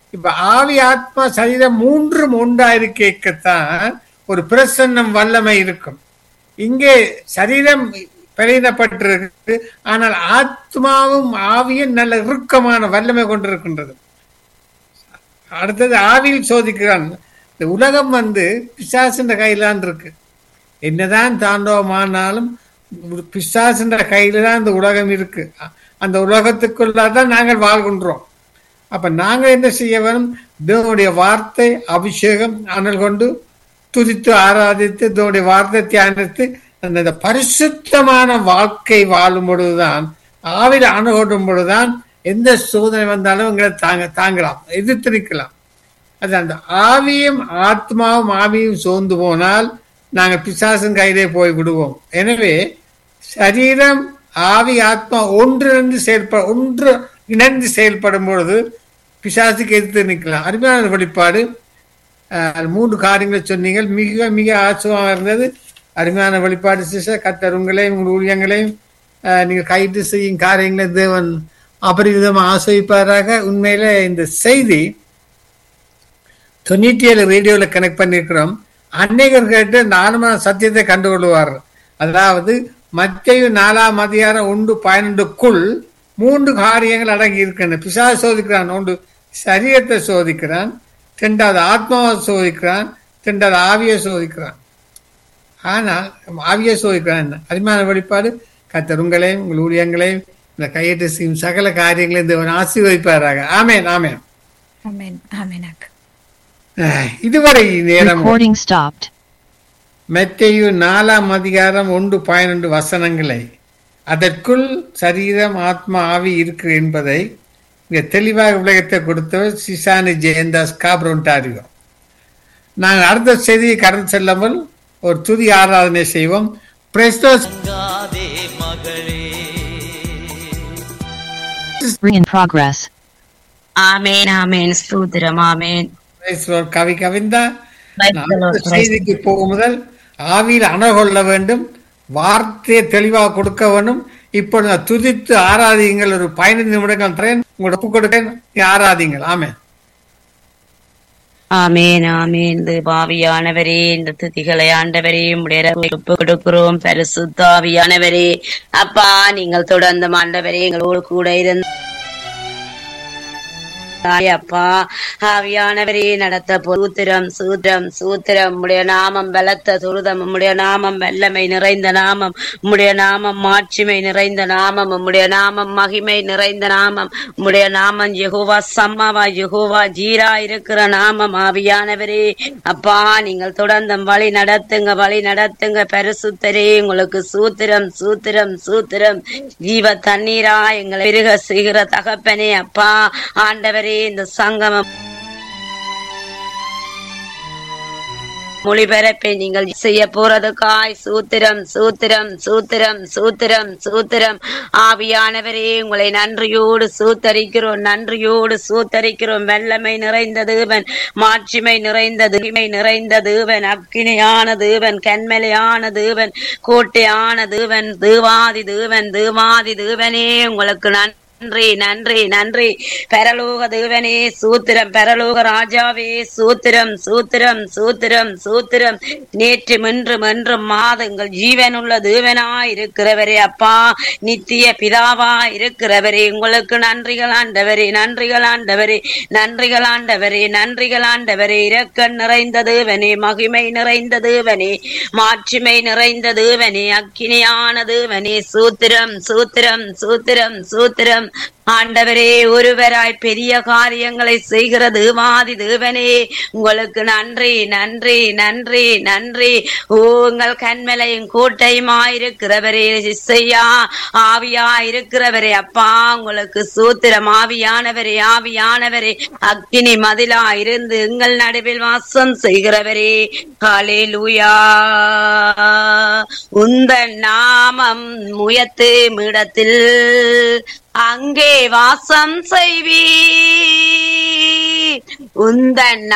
இப்ப ஆவி ஆத்மா சரீரம் மூன்றும் ஒன்றா இருக்கத்தான் ஒரு பிரசன்னம் வல்லமை இருக்கும் இங்கே சரீரம் பலீனப்பட்டிருக்கு ஆனால் ஆத்மாவும் ஆவியும் நல்ல இறுக்கமான வல்லமை கொண்டிருக்கின்றது அடுத்தது ஆவியில் சோதிக்கிறான் இந்த உலகம் வந்து பிசாசின்ற கையிலான் இருக்கு என்னதான் தாண்டவமானாலும் பிசாசின்ற கையில தான் இந்த உலகம் இருக்கு அந்த உலகத்துக்குள்ளதான் நாங்கள் வாழ்கின்றோம் அப்ப நாங்கள் என்ன செய்ய வேணும் தேவனுடைய வார்த்தை அபிஷேகம் அனல் கொண்டு துதித்து ஆராதித்து தேவனுடைய வார்த்தை தியானித்து அந்த பரிசுத்தமான வாழ்க்கை வாழும் பொழுதுதான் ஆவில அணுகொடும் பொழுதுதான் எந்த சோதனை வந்தாலும் எங்களை தாங்க தாங்கலாம் எதிர்த்து நிற்கலாம் அது அந்த ஆவியும் ஆத்மாவும் ஆவியும் சோர்ந்து போனால் நாங்கள் பிசாசன் கையிலே போய் விடுவோம் எனவே சரீரம் ஆவி ஆத்மா ஒன்றிணைந்து செயல்பட ஒன்று இணைந்து செயல்படும் பொழுது பிசாசுக்கு எதிர்த்து நிற்கலாம் அருமையான வெளிப்பாடு மூன்று காரியங்களை சொன்னீங்க மிக மிக ஆச்சரியமாக இருந்தது அருமையான வெளிப்பாடு சிச கத்தர் உங்களையும் உங்கள் ஊழியங்களையும் நீங்கள் கைது செய்யும் காரியங்களை தேவன் அபரிவிதமாக ஆசிரிப்பாராக உண்மையில இந்த செய்தி தொண்ணூற்றி ஏழு ரேடியோவில் கனெக்ட் பண்ணியிருக்கிறோம் அநேகர் கேட்டு இந்த ஆன்ம சத்தியத்தை கண்டுகொள்வார் அதாவது மத்திய நாலாம் அதிகாரம் ஒன்று பன்னெண்டுக்குள் மூன்று காரியங்கள் அடங்கி இருக்கின்றன பிசா சோதிக்கிறான் ஒன்று சரீரத்தை சோதிக்கிறான் ரெண்டாவது ஆத்மாவை சோதிக்கிறான் ரெண்டாவது ஆவியை சோதிக்கிறான் ஆனால் ஆவியை சோதிக்கிறான் என்ன அருமையான வெளிப்பாடு கத்தர் உங்களையும் உங்கள் ஊழியங்களையும் இந்த கையெட்டு செய்யும் சகல காரியங்களையும் தேவன் ஆசீர்வதிப்பாராக ஆமேன் ஆமேன் ஆமென் ஆமென் அக்கா இதுவரை நேரம் Recording stopped. மெத்தையு நாலாம் அதிகாரம் ஒன்று பதினொன்று வசனங்களை அதற்குள் சரீரம் ஆத்மா ஆவி இருக்கு என்பதை இங்க தெளிவாக விளக்கத்தை கொடுத்தவர் சிசானி ஜெயந்தாஸ் காப்ரோன்டாரியோ நாங்கள் அடுத்த செய்தியை கடந்து செல்லாமல் ஒரு துதி ஆராதனை செய்வோம் பிரஸ்தோஸ் கலங்காதே மகளே In progress. ஆமேன் ஆமேன் ஸ்தோத்திரம் ஆமேன் கவி கவிந்தா Praise the Lord, அடுத்த praise செய்திக்கு போகும் முதல் ஆவியில் அணுகொள்ள வேண்டும் வார்த்தையை தெளிவாக கொடுக்க வேண்டும் இப்பொழுது நான் துதித்து ஆராதியுங்கள் ஒரு பதினைந்து நிமிடங்கள் தரேன் உங்களோட ஒப்பு கொடுத்தேன் நீ ஆராதிங்கள் ஆமே ஆமேன் ஆமேன் இந்த பாவியானவரே இந்த துதிகளை ஆண்டவரே உடைய ஒப்பு கொடுக்கிறோம் பரிசுத்தாவியானவரே அப்பா நீங்கள் தொடர்ந்து ஆண்டவரே எங்களோடு கூட இருந்த அப்பா ஆவியானவரே நடத்த சூத்திரம் சூத்திரம் சூத்திரம் உம்முடைய நாமம் பலத்த துருதம் உம்முடைய நாமம் வல்லமை நிறைந்த நாமம் உம்முடைய நாமம் மாட்சிமை நிறைந்த நாமம் உம்முடைய நாமம் மகிமை நிறைந்த நாமம் உம்முடைய நாமம் யெகோவா சம்மாவா யெகோவா ஜீரா இருக்கிற நாமம் ஆவியானவரே அப்பா நீங்கள் தொடர்ந்து வழி நடத்துங்க வழி நடத்துங்க பரிசுத்தரே உங்களுக்கு சூத்திரம் சூத்திரம் சூத்திரம் ஜீவ தண்ணீரா எங்களை பெருக செய்கிற தகப்பனே அப்பா ஆண்டவரே இந்த சங்கமம் மொழிபெயர்ப்பை நீங்கள் செய்ய போறதுக்காய் சூத்திரம் சூத்திரம் சூத்திரம் சூத்திரம் சூத்திரம் ஆவியானவரே உங்களை நன்றியோடு சூத்தரிக்கிறோம் நன்றியோடு சூத்தரிக்கிறோம் வெள்ளமை நிறைந்த தேவன் மாட்சிமை நிறைந்த தூய்மை நிறைந்த தேவன் அக்கினியான தேவன் கண்மலையான தேவன் கோட்டையான தேவன் தேவாதி தேவன் தேவாதி தேவனே உங்களுக்கு நான் நன்றி நன்றி நன்றி பரலோக தேவனே சூத்திரம் பரலோக ராஜாவே சூத்திரம் சூத்திரம் சூத்திரம் சூத்திரம் நேற்று மென்றும் என்றும் மாதங்கள் ஜீவனுள்ள தேவனா இருக்கிறவரே அப்பா நித்திய பிதாவா இருக்கிறவரே உங்களுக்கு நன்றிகள் ஆண்டவரே நன்றிகள் ஆண்டவரே நன்றிகள் ஆண்டவரே நன்றிகள் ஆண்டவரே இரக்கன் நிறைந்த தேவனே மகிமை நிறைந்த தேவனே மாட்சிமை நிறைந்த தேவனே அக்கினியான தேவனே சூத்திரம் சூத்திரம் சூத்திரம் சூத்திரம் ஆண்டவரே ஒருவராய் பெரிய காரியங்களை செய்கிற தேவாதி தேவனே உங்களுக்கு நன்றி நன்றி நன்றி நன்றி ஓ உங்கள் கண்மலையும் கோட்டையுமாயிருக்கிறவரே இசையா ஆவியா இருக்கிறவரே அப்பா உங்களுக்கு சூத்திரம் ஆவியானவரே ஆவியானவரே அக்கினி மதிலா இருந்து எங்கள் நடுவில் வாசம் செய்கிறவரே காலே லூயா உந்தன் நாமம் முயத்து மிடத்தில் அங்கே வாசம் செய்வீ உந்தன்